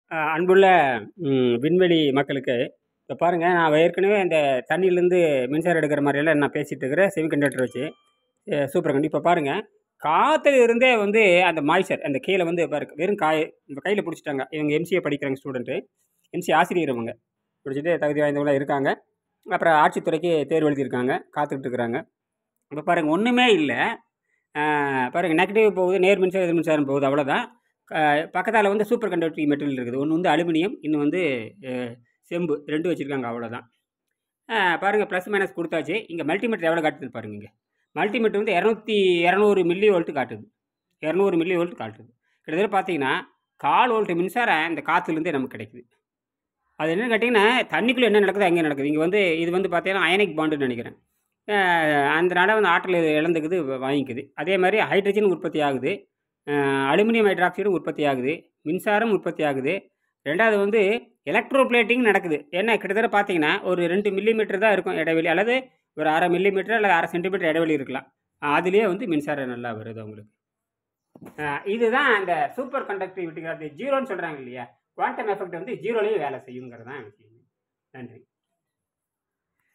அஹ் அன்புள்ள ம், விண்வெளி மக்களுக்கு இப்போ பாருங்கள் நான் ஏற்கனவே இந்த தண்ணியிலேருந்து மின்சாரம் எடுக்கிற மாதிரியெல்லாம் நான் பேசிகிட்டு இருக்கிறேன் செமிகண்டக்டர் வச்சு சூப்பர் கண்டி இப்போ பாருங்கள் காற்றுல இருந்தே வந்து அந்த மாய்ச்சர் அந்த கீழே வந்து பாருங்க வெறும் காய் இந்த கையில் பிடிச்சிட்டாங்க இவங்க எம்சிஏ படிக்கிறாங்க ஸ்டூடெண்ட்டு எம்சி ஆசிரியர் இவங்க பிடிச்சிட்டு தகுதி வாய்ந்தவங்களாம் இருக்காங்க அப்புறம் ஆட்சித்துறைக்கு தேர்வு எழுதியிருக்காங்க காத்துக்கிட்டு இருக்கிறாங்க இப்போ பாருங்கள் ஒன்றுமே இல்லை பாருங்கள் நெகட்டிவ் போகுது நேர் மின்சாரம் எதிர் மின்சாரம் போகுது அவ்வளோதான் பக்கத்தால் வந்து சூப்பர் கண்டக்டிங் மெட்டீரியல் இருக்குது ஒன்று வந்து அலுமினியம் இன்னும் வந்து அஹ், செம்பு ரெண்டு வச்சுருக்காங்க அவ்வளோதான் பாருங்கள் ப்ளஸ் மைனஸ் கொடுத்தாச்சு இங்கே மல்டிமீட்டர் எவ்வளோ காட்டுது பாருங்க இங்கே மல்டிமீட்டர் வந்து இரநூத்தி இரநூறு மில்லி வோல்ட் காட்டுது இரநூறு மில்லி வோல்ட் காட்டுது கிட்டத்தட்ட பார்த்தீங்கன்னா கால் வோல்ட் மின்சாரம் இந்த காற்றுலேருந்தே நமக்கு கிடைக்குது அது என்னன்னு கேட்டிங்கன்னா தண்ணிக்குள்ளே என்ன நடக்குது அங்கே நடக்குது இங்கே வந்து இது வந்து பார்த்தீங்கன்னா அயனிக் பாண்டுன்னு நினைக்கிறேன் அஹ், அதனால வந்து ஆற்றல் இது இழந்துக்குது வ- வாங்கிக்குது அதே மாதிரி ஹைட்ரஜன் உற்பத்தி ஆகுது அஹ், அலுமினியம் ஹைட்ராக்சைடும் உற்பத்தி ஆகுது மின்சாரம் உற்பத்தி ஆகுது ரெண்டாவது வந்து எலக்ட்ரோபிளேட்டிங் நடக்குது என்ன கிட்டத்தட்ட பார்த்தீங்கன்னா ஒரு ரெண்டு மில்லிமீட்டர் தான் இருக்கும் இடைவெளி அல்லது ஒரு அரை மில்லிமீட்டர் அல்லது அரை சென்டிமீட்டர் இடைவெளி இருக்கலாம் அஹ், அதுலேயே வந்து மின்சாரம் நல்லா வருது உங்களுக்கு அஹ், இதுதான் அந்த சூப்பர் கண்டக்டிவிட்டி அது ஜீரோன்னு சொல்கிறாங்க இல்லையா குவாண்டம் எஃபெக்ட் வந்து ஜீரோலேயே வேலை செய்யுங்கிறது தான் விஷயம் நன்றி